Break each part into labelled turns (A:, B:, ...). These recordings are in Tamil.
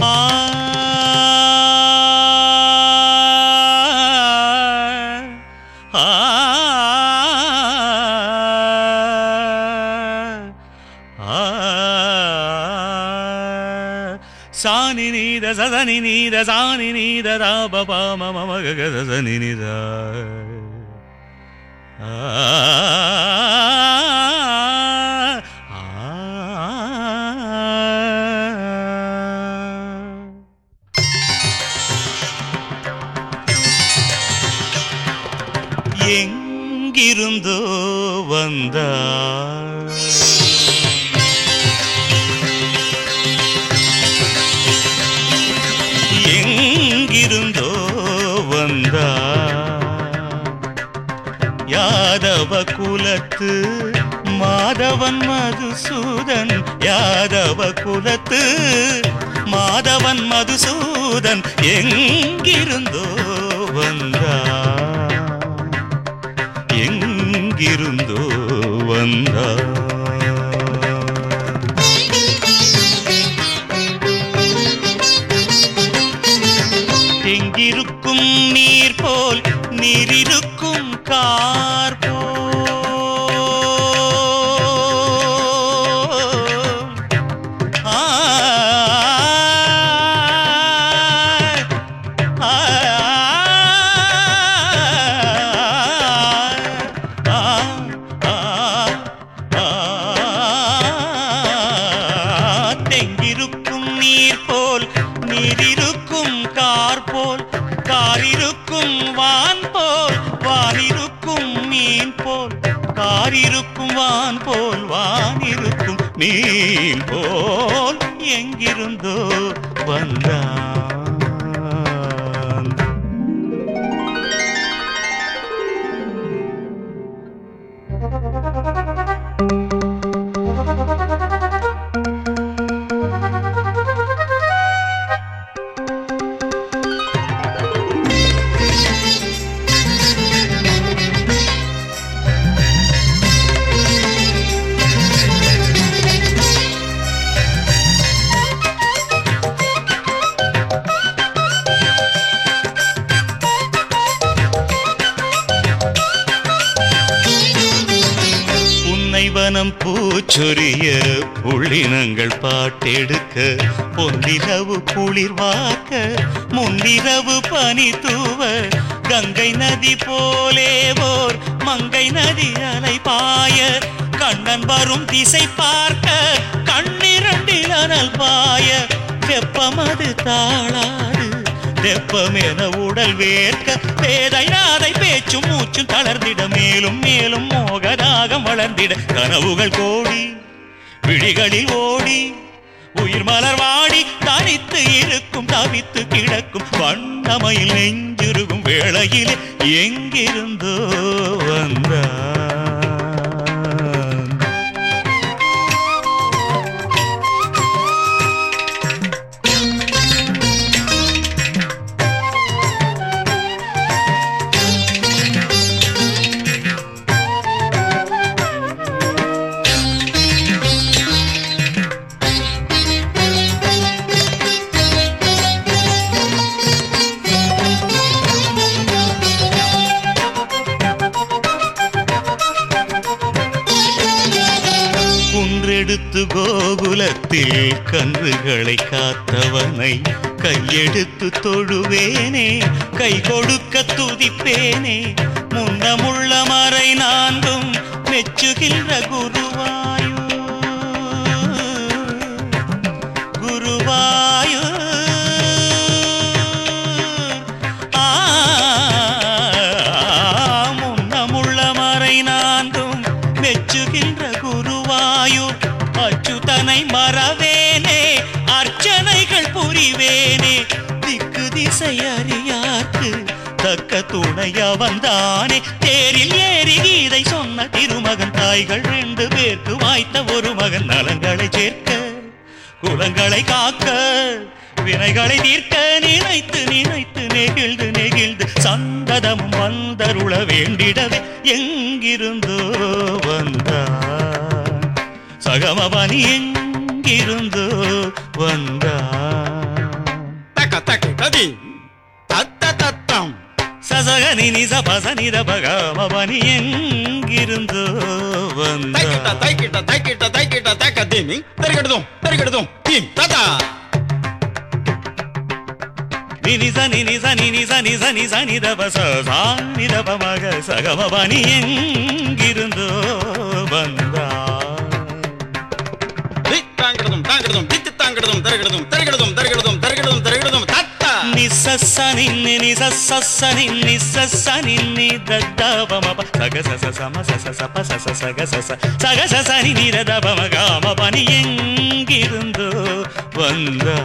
A: ஆ ஆ சானி நீத சதனி நீத சானி நீத ராப பாம மம கக சதனி நித ஆ ஆ எங்கிருந்தோ வந்தார் எங்கிருந்தோ வந்தார் யாதவ குலத்து மாதவன் மதுசூதன் யாதவ குலத்து மாதவன் மதுசூதன் எங்கிருந்தோ வந்தார் எங்கிருந்தோ வந்தார் எங்கிருக்கும் நீர் போல் நீரிருக்கும் கார் போல் ஆ, ஆ, ஆ, ஆ, ஆ, தெங்கிருக்கும் நீர் போல் நீரிருக்கும் கார் போல் கார் இருக்கும் வான் போல் வான் இருக்கும் மீன் போல் கார் இருக்கும் வான் போல் வான் இருக்கும் மீன் போல் எங்கிருந்தோ வந்தான் உன்னை வனம் பூச்சொரிய புள்ளினங்கள் பாட்டெடுக்க பொன்னிரவு குளிர் வாக்க முன்னிரவு பனி தூவ கங்கை நதி போலே ஓர் மங்கை நதி அலை பாய கண்ணன் வரும் திசை பார்க்க கண்ணிரண்டில் அனல் பாய வெப்பமது தாளாது வெப்பம் என உடல் வேர்க்க பேதை நாதை பேச்சும் மூச்சும் தளர்ந்திட மேலும் மேலும் மோகதாகம் வளர்ந்திட கனவுகள் கோடி விழிகளில் ஓடி உயிர் மலர் வாடி தனித்து இருக்கும் தவித்து கிடக்கும் வண்ணமையில் நெஞ்சுருகும் வேளையில் எங்கிருந்தோ வந்தான் குன்றெடுத்து கோகுலத்தில் கன்றுகளை காத்தவனை கையெடுத்து தொழுவேனே கை கொடுக்க துதிப்பேனே முன்னமுள்ள மறை நான்கும் மெச்சுகின்ற குருவாயு குருவாயு ஆ முன்னமுள்ள மறை நான்கும் மெச்சுகின்ற குருவாயூர் அச்சுதனை மறவேனே அர்ச்சனைகள் புரிவேனே திக்கு திசை அறியார்க்கு தக்க துணைய வந்தானே தேரில் ஏறி கீதை சொன்ன திருமகன் தாய்கள் ரெண்டு பேருக்கு வாய்த்த ஒரு மகன் நலங்களை சேர்க்க குலங்களை காக்க வினைகளை தீர்க்க நினைத்து நினைத்து நெகிழ்ந்து நெகிழ்ந்து சந்ததமும் வந்தருள வேண்டிடவே எங்கிருந்தோ வந்தான் சகமபனி எங்கிருந்தோ வந்தான்
B: ததி தத்த தத்தம்
A: சசக நினி சபச நிதபகமபனி எங்கிருந்தோ
B: தைக்கிட்ட
A: வந்த
B: தைக்கிட்ட தைக்கிட்ட தைக்கிட்ட தைக்க தீமி தரிகெடுதும் தரிகெடுதும் தீம் ததா
A: நினி ச நினி ச நினி ச நி ச நி ச நிதப ச சா நிதப மக சகமபனி எங்கிருந்தோ வந்தா
B: தி தாங்கிடுதும் தாங்கிடுதும் தித்து தாங்கிடுதும் தரிகெடுதும் தரிகெடுதும் தரிகெடுதும் தரிகெடுதும் தரிகெடுதும் தத்தா
A: నిసస్స నిన్ని నిసస్స నిన్ని సస్స నిన్ని దద్దవమ సగ సస సమ సస సప సస సగ సస సగ సస ని నిరదవమ గామ పని ఎంగిருந்தோ வந்தா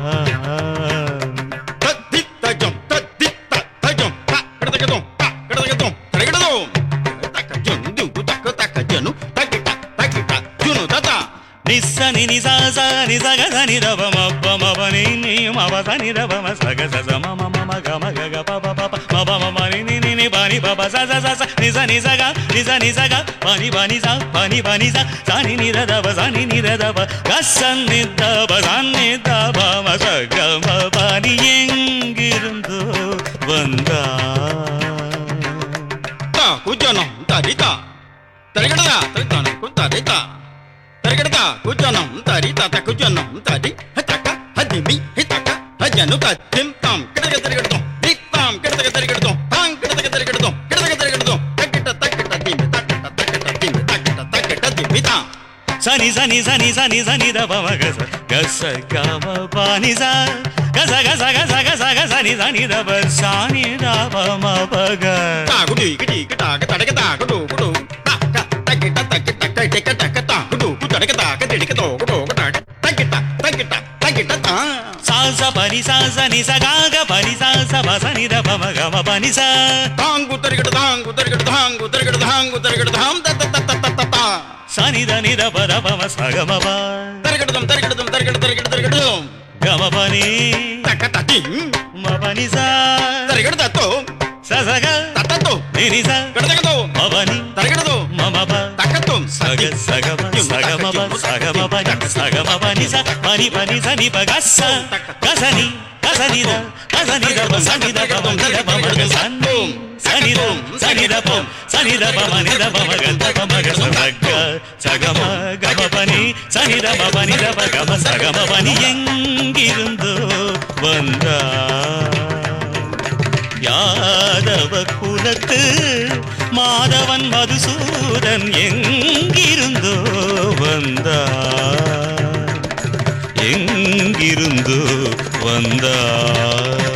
B: தத்தி தஜம் தத்தி த தஜம் த கிடதகதும் த கிடதகதும் தரிகெடுதும் தக்க ஜனு து தக்க தக்க ஜனு தக்கிட்ட தக்கிட்ட ஜுனு ததா
A: నిస్స ని నిసస నిసగ స నిరవమ పమ పని ని మవ స నిరవమ సగ సస మమ మమ గమ గగ పప పప మప మమ ని ని ని ని పని పప స స స స నిస నిసగ నిస నిసగ పని పని స పని పని స స ని నిరదవ స ని నిరదవ గస్స నిద్దవ స నిద్దవ మ స గమ పని ఎంగిருந்தோ வந்தா
B: த குஜனம் தரிதா தரிகெடுதா தரிதான குந்தரிதா தரிகெடுதா குஜனம் தரிதா த குஜனம் தரி ஹதக்க ஹதிமி ஹிதக்க ஹஜனு தத்திம் தாம் கிடதக தரிகெடுதும் தித்தாம் கிடதக தரிகெடுதும் தாங் கிடதக தரிகெடுதும் கிடதக தரிகெடுதும் தக்கிட்ட தக்கிட்ட தீமி தக்கிட்ட தக்கிட்ட தீமி தக்கிட்ட தக்கிட்ட தீமி தாம்
A: சனி சனி சனி சனி சனி தப மகச கச கம பானி ச கச கச கச கச கச நி சனி தப சானி தப ம பக
B: தாகுடு கிடி கிடாக தடக தாகுடு குடு தக்க தக்கிட்ட தக்கிட்ட கைட்ட தக்க தாகுடு குதடக தாக திடிக தோ குடு குடக தக்கிட்ட தக்கிட்ட தக்கிட்ட தா
A: சாச பனி சாச நி ச காக பனி சாச பச நி தப ம கம பனி ச
B: தாங்கு தரிகட தாங்கு தரிகட தாங்கு தரிகட தாங்கு தரிகட தாம் தத்த தத்த தத்த தா
A: சனி த நி தப தப ம ச கம ப
B: தரிகடதும் தரிகடதும் தரிகட தரிகட தரிகடதும்
A: கம பனி
B: தக்க தத்தி
A: ம பனி ச
B: தரிகட தத்தோ
A: ச ச க
B: தத்தத்தோ
A: நி நி ச
B: கடதகதோ
A: ம பனி
B: தரிகடதோ
A: ம ம ப
B: தக்கத்தும்
A: சக சகம சகம ப சகம பனி சகம பனி ச பனி பனி ச நி ப கச கசனி கசனி த கசனி த ப சனி த ப ம நி த ப ம க சன்னி சனி த சனி த ப சனி த ப ம நி த ப ம க த ப ம க ச க சகம கம பனி சனி த ப பனி த ப கம சகம பனி எங்கிருந்தோ வந்தா யாதவ குலத்து மாதவன் மதுசூதன் எங்கிருந்தோ வந்தா எங்கிருந்தோ வந்தா